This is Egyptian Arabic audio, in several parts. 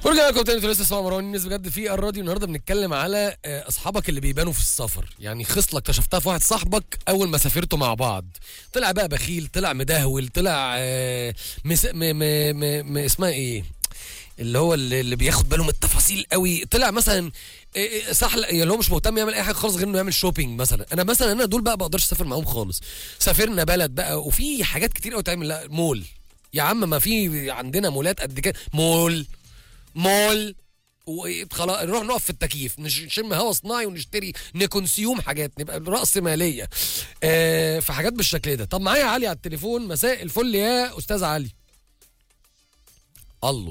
ورجعنا لكم تاني لسه اسمع مروان الناس بجد في الراديو النهارده بنتكلم على آه، اصحابك اللي بيبانوا في السفر يعني خصله اكتشفتها في واحد صاحبك اول ما سافرتوا مع بعض طلع بقى بخيل طلع مدهول طلع آه، مس... م... م... م... م... اسمها ايه اللي هو اللي اللي بياخد باله من التفاصيل قوي طلع مثلا إيه إيه سحل يعني اللي هو مش مهتم يعمل اي حاجه خالص غير انه يعمل شوبينج مثلا انا مثلا انا دول بقى بقدرش اسافر معاهم خالص سافرنا بلد بقى وفي حاجات كتير قوي تعمل لا مول يا عم ما في عندنا مولات قد كده مول مول وخلاص نروح نقف في التكييف نش- نشم هوا صناعي ونشتري نكونسيوم حاجات نبقى راس ماليه آه في حاجات بالشكل ده طب معايا علي على التليفون مساء الفل يا استاذ علي الله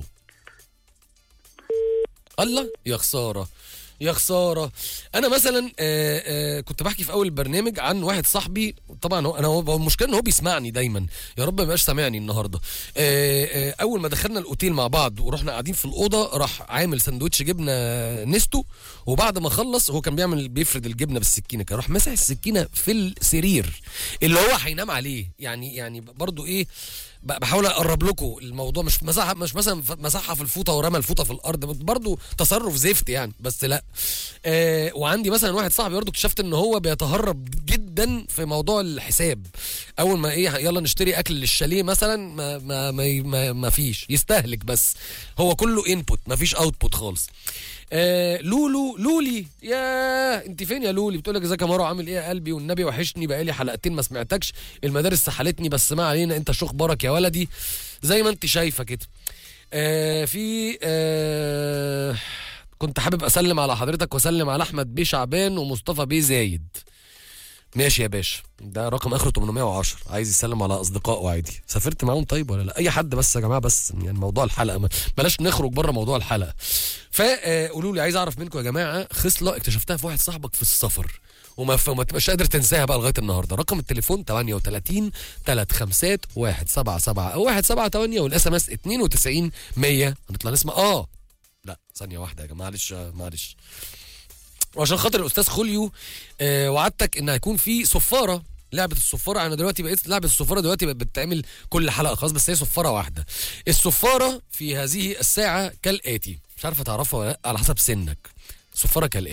الله يا خساره يا خساره انا مثلا آه آه كنت بحكي في اول البرنامج عن واحد صاحبي طبعا هو انا هو هو المشكله ان هو بيسمعني دايما يا رب ما يبقاش سامعني النهارده آه آه اول ما دخلنا الاوتيل مع بعض ورحنا قاعدين في الاوضه راح عامل سندوتش جبنه نستو وبعد ما خلص هو كان بيعمل بيفرد الجبنه بالسكينه كان راح مسح السكينه في السرير اللي هو هينام عليه يعني يعني برضو ايه ب- بحاول اقرب لكم الموضوع مش مسحها مش مثلا ف- مسحها في الفوطه ورمى الفوطه في الارض برضو تصرف زفت يعني بس لا آه وعندي مثلا واحد صاحبي برضو اكتشفت ان هو بيتهرب جدا في موضوع الحساب اول ما ايه يلا نشتري اكل للشاليه مثلا ما ما ما, ما, ما فيش يستهلك بس هو كله انبوت ما فيش اوتبوت خالص آه لولو لولي يا انت فين يا لولي بتقول لك ازيك يا مروه عامل ايه يا قلبي والنبي وحشني بقالي حلقتين ما سمعتكش المدارس سحلتني بس ما علينا انت شو اخبارك يا ولدي زي ما انت شايفه كده آه في آه كنت حابب اسلم على حضرتك واسلم على احمد بيه شعبان ومصطفى بيه زايد ماشي يا باشا ده رقم اخره 810 عايز يسلم على اصدقائه عادي سافرت معاهم طيب ولا لا اي حد بس يا جماعه بس يعني موضوع الحلقه ما- بلاش نخرج بره موضوع الحلقه فقولوا لي عايز اعرف منكم يا جماعه خصله اكتشفتها في واحد صاحبك في السفر وما ف- ما تبقاش قادر تنساها بقى لغايه النهارده رقم التليفون 38 3 177 او 178 والاس ام اس 92 100 هنطلع نسمع اه لا ثانيه واحده يا جماعه معلش معلش وعشان خاطر الاستاذ خوليو آه وعدتك ان هيكون في صفاره لعبه الصفاره انا دلوقتي بقيت لعبه الصفاره دلوقتي بقت بتتعمل كل حلقه خلاص بس هي صفاره واحده الصفاره في هذه الساعه كالاتي مش عارفه تعرفها ولا لا على حسب سنك صفاره كالاتي